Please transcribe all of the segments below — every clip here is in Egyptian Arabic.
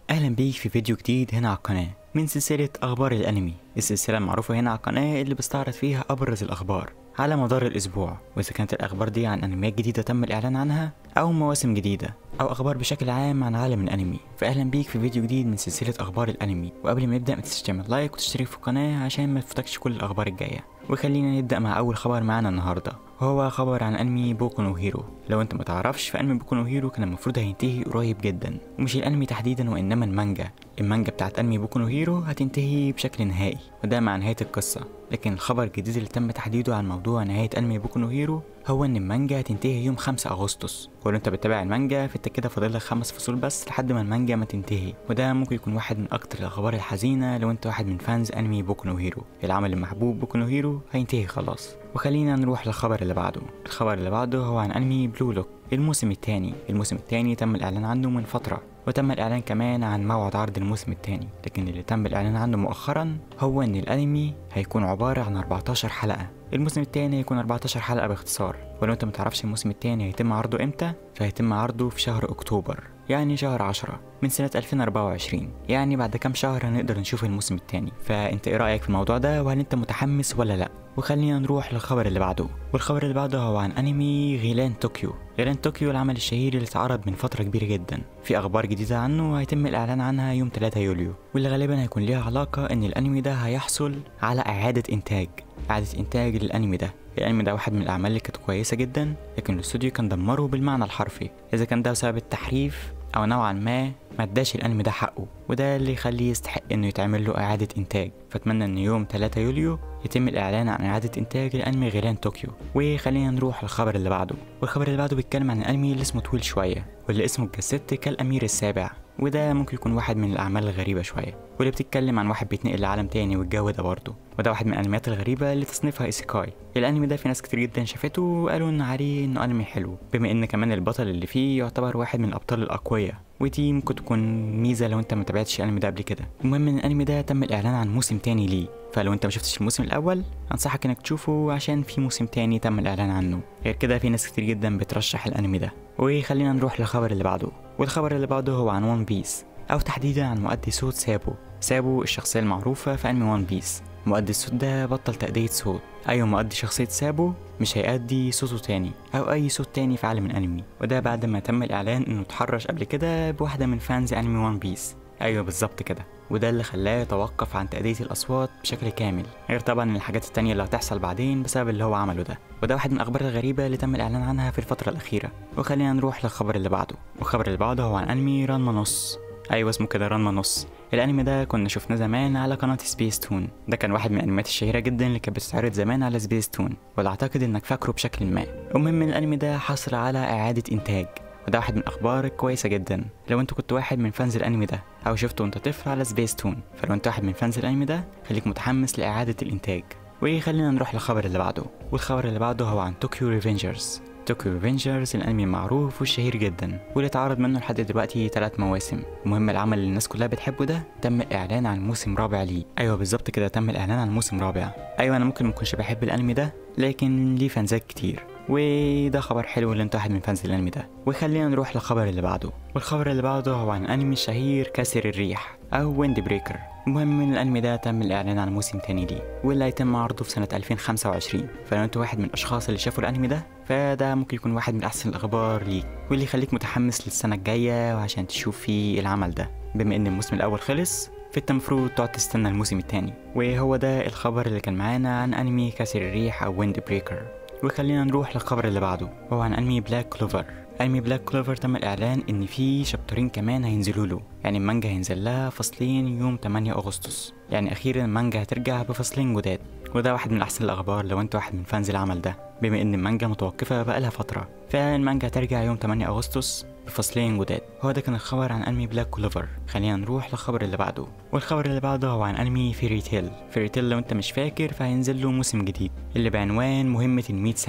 اهلا بيك في فيديو جديد هنا على القناة من سلسلة اخبار الانمي السلسلة المعروفة هنا على القناة اللي بستعرض فيها ابرز الاخبار على مدار الاسبوع واذا كانت الاخبار دي عن انميات جديدة تم الاعلان عنها او مواسم جديدة او اخبار بشكل عام عن عالم الانمي فاهلا بيك في فيديو جديد من سلسلة اخبار الانمي وقبل ما نبدأ ما تنساش تعمل لايك وتشترك في القناة عشان ما تفوتكش كل الاخبار الجاية وخلينا نبدأ مع اول خبر معانا النهاردة وهو خبر عن انمي بوكو نو هيرو لو انت ما تعرفش فانمي بوكو نو هيرو كان المفروض هينتهي قريب جدا ومش الانمي تحديدا وانما المانجا المانجا بتاعت انمي بوكو نو هيرو هتنتهي بشكل نهائي وده مع نهاية القصة لكن الخبر الجديد اللي تم تحديده عن موضوع نهاية انمي بوكو نو هيرو هو ان المانجا هتنتهي يوم 5 اغسطس ولو انت بتتابع المانجا فانت كده فاضل لك خمس فصول بس لحد ما المانجا ما تنتهي وده ممكن يكون واحد من اكتر الاخبار الحزينه لو انت واحد من فانز انمي بوكو نو هيرو العمل المحبوب بوكو نو هيرو هينتهي خلاص وخلينا نروح للخبر اللي بعده الخبر اللي بعده هو عن انمي بلو لوك الموسم الثاني الموسم الثاني تم الاعلان عنه من فتره وتم الاعلان كمان عن موعد عرض الموسم الثاني لكن اللي تم الاعلان عنه مؤخرا هو ان الانمي هيكون عباره عن 14 حلقه الموسم الثاني هيكون 14 حلقه باختصار ولو انت متعرفش الموسم الثاني هيتم عرضه امتى فهيتم عرضه في شهر اكتوبر يعني شهر 10 من سنة 2024 يعني بعد كام شهر هنقدر نشوف الموسم الثاني فانت ايه رأيك في الموضوع ده وهل انت متحمس ولا لا وخلينا نروح للخبر اللي بعده والخبر اللي بعده هو عن انمي غيلان طوكيو غيلان طوكيو العمل الشهير اللي اتعرض من فترة كبيرة جدا في اخبار جديدة عنه هيتم الاعلان عنها يوم 3 يوليو واللي غالبا هيكون ليها علاقة ان الانمي ده هيحصل على اعادة انتاج اعادة انتاج للانمي ده الانمي ده واحد من الاعمال اللي كانت كويسة جدا لكن الاستوديو كان دمره بالمعنى الحرفي اذا كان ده بسبب التحريف او نوعا ما ما اداش الانمي ده حقه وده اللي يخليه يستحق انه يتعمل له اعادة انتاج فاتمنى ان يوم 3 يوليو يتم الاعلان عن اعادة انتاج الانمي غيلان طوكيو وخلينا نروح للخبر اللي بعده والخبر اللي بعده بيتكلم عن الانمي اللي اسمه طويل شوية واللي اسمه الجسدت كالامير السابع وده ممكن يكون واحد من الاعمال الغريبة شوية واللي بتتكلم عن واحد بيتنقل لعالم تاني والجو ده برضه وده واحد من الانميات الغريبة اللي تصنيفها ايسيكاي الانمي ده في ناس كتير جدا شافته وقالوا ان عليه انه انمي حلو بما ان كمان البطل اللي فيه يعتبر واحد من الابطال الاقوياء ودي ممكن تكون ميزه لو انت ما تابعتش الانمي ده قبل كده المهم ان الانمي ده تم الاعلان عن موسم تاني ليه فلو انت ما شفتش الموسم الاول انصحك انك تشوفه عشان في موسم تاني تم الاعلان عنه غير كده في ناس كتير جدا بترشح الانمي ده وخلينا نروح للخبر اللي بعده والخبر اللي بعده هو عن وان بيس او تحديدا عن مؤدي صوت سابو سابو الشخصيه المعروفه في انمي وان بيس مؤدي الصوت ده بطل تأدية صوت أيوة مؤدي شخصية سابو مش هيأدي صوته تاني أو أي صوت تاني في عالم الأنمي وده بعد ما تم الإعلان إنه اتحرش قبل كده بواحدة من فانز أنمي وان بيس أيوة بالظبط كده وده اللي خلاه يتوقف عن تأدية الأصوات بشكل كامل غير طبعا الحاجات التانية اللي هتحصل بعدين بسبب اللي هو عمله ده وده واحد من الأخبار الغريبة اللي تم الإعلان عنها في الفترة الأخيرة وخلينا نروح للخبر اللي بعده والخبر اللي بعده هو عن أنمي رانما نص ايوه اسمه كده رانما نص الانمي ده كنا شفناه زمان على قناه سبيس تون ده كان واحد من الانميات الشهيره جدا اللي كانت بتتعرض زمان على سبيس تون ولا اعتقد انك فاكره بشكل ما المهم ان الانمي ده حصل على اعاده انتاج وده واحد من الاخبار الكويسه جدا لو انت كنت واحد من فانز الانمي ده او شفته وانت طفل على سبيس تون فلو انت واحد من فانز الانمي ده خليك متحمس لاعاده الانتاج وخلينا نروح للخبر اللي بعده والخبر اللي بعده هو عن طوكيو ريفنجرز توكيو ريفنجرز الانمي المعروف والشهير جدا واللي اتعرض منه لحد دلوقتي ثلاث مواسم المهم العمل اللي الناس كلها بتحبه ده تم الاعلان عن موسم رابع ليه ايوه بالظبط كده تم الاعلان عن موسم رابع ايوه انا ممكن مكنش بحب الانمي ده لكن ليه فانزات كتير وده خبر حلو اللي انت واحد من فانز الانمي ده وخلينا نروح للخبر اللي بعده والخبر اللي بعده هو عن انمي الشهير كاسر الريح او ويند بريكر المهم ان الانمي ده تم الاعلان عن موسم تاني ليه واللي هيتم عرضه في سنه 2025 فلو انت واحد من الاشخاص اللي شافوا الانمي ده فده ممكن يكون واحد من احسن الاخبار ليك واللي يخليك متحمس للسنه الجايه وعشان تشوف فيه العمل ده بما ان الموسم الاول خلص فانت المفروض تقعد تستنى الموسم التاني وهو ده الخبر اللي كان معانا عن انمي كاسر الريح او ويند بريكر وخلينا نروح للخبر اللي بعده وهو عن انمي بلاك كلوفر انمي بلاك كلوفر تم الاعلان ان في شابترين كمان هينزلوا له يعني المانجا هينزل لها فصلين يوم 8 اغسطس يعني اخيرا المانجا هترجع بفصلين جداد وده واحد من احسن الاخبار لو انت واحد من فانز العمل ده بما ان المانجا متوقفه بقالها فتره فالمانجا هترجع يوم 8 اغسطس بفصلين جداد هو ده كان الخبر عن انمي بلاك كلوفر خلينا نروح للخبر اللي بعده والخبر اللي بعده هو عن انمي فيري تيل فيري تيل لو انت مش فاكر فهينزل له موسم جديد اللي بعنوان مهمه ال 100 سنه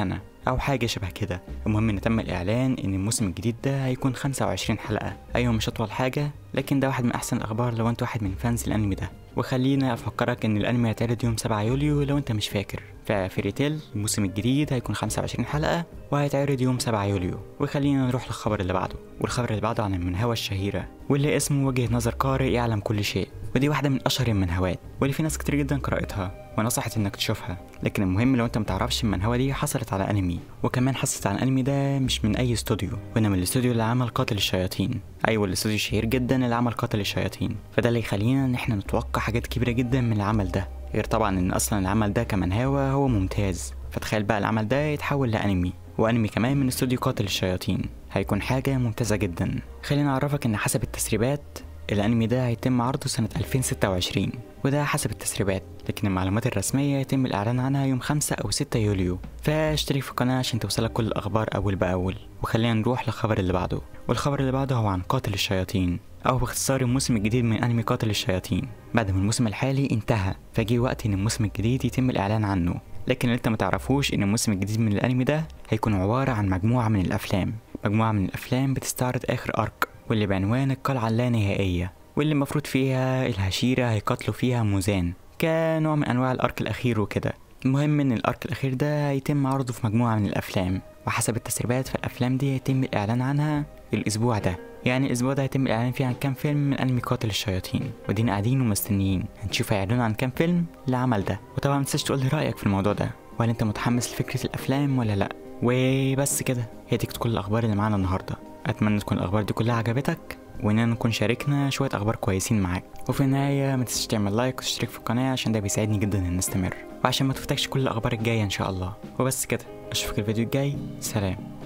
او حاجه شبه كده المهم ان تم الاعلان ان الموسم الجديد ده هيكون 25 حلقه ايوه مش اطول حاجه لكن ده واحد من احسن الاخبار لو انت واحد من فانز الانمي ده وخلينا افكرك ان الانمي هيتعرض يوم 7 يوليو لو انت مش فاكر ففيريتيل الموسم الجديد هيكون 25 حلقة وهيتعرض يوم 7 يوليو وخلينا نروح للخبر اللي بعده والخبر اللي بعده عن المنهوى الشهيرة واللي اسمه وجهة نظر قارئ يعلم كل شيء ودي واحدة من أشهر المنهوات واللي في ناس كتير جدا قرأتها ونصحت إنك تشوفها لكن المهم لو أنت متعرفش المنهوى دي حصلت على أنمي وكمان حصلت على الأنمي ده مش من أي استوديو وإنما من الاستوديو اللي عمل قاتل الشياطين أيوة الاستوديو الشهير جدا اللي عمل قاتل الشياطين فده اللي يخلينا إن إحنا نتوقع حاجات كبيرة جدا من العمل ده غير طبعا إن أصلا العمل ده كمنهوى هو ممتاز فتخيل بقى العمل ده يتحول لأنمي وأنمي كمان من استوديو قاتل الشياطين هيكون حاجة ممتازة جدا خلينا أعرفك إن حسب التسريبات الأنمي ده هيتم عرضه سنة 2026 وده حسب التسريبات لكن المعلومات الرسمية يتم الإعلان عنها يوم 5 أو 6 يوليو فاشترك في القناة عشان توصلك كل الأخبار أول بأول وخلينا نروح للخبر اللي بعده والخبر اللي بعده هو عن قاتل الشياطين أو باختصار الموسم الجديد من أنمي قاتل الشياطين بعد ما الموسم الحالي انتهى فجي وقت إن الموسم الجديد يتم الإعلان عنه لكن اللي انت متعرفوش ان الموسم الجديد من الانمي ده هيكون عبارة عن مجموعة من الافلام مجموعة من الافلام بتستعرض اخر ارك واللي بعنوان القلعة اللانهائية واللي المفروض فيها الهشيرة هيقاتلوا فيها موزان كنوع من انواع الارك الاخير وكده المهم ان الارك الاخير ده هيتم عرضه في مجموعة من الافلام وحسب التسريبات فالافلام دي هيتم الاعلان عنها الاسبوع ده يعني الاسبوع ده هيتم الاعلان فيه عن كام فيلم من انمي قاتل الشياطين ودينا قاعدين ومستنيين هنشوف هيعلنوا عن كام فيلم العمل ده وطبعا متنساش تقول لي رايك في الموضوع ده وهل انت متحمس لفكره الافلام ولا لا وبس كده هي دي كل الاخبار اللي معانا النهارده اتمنى تكون الاخبار دي كلها عجبتك واننا نكون شاركنا شويه اخبار كويسين معاك وفي النهايه ما تنساش تعمل لايك وتشترك في القناه عشان ده بيساعدني جدا ان نستمر وعشان ما تفوتكش كل الاخبار الجايه ان شاء الله وبس كده اشوفك الفيديو الجاي سلام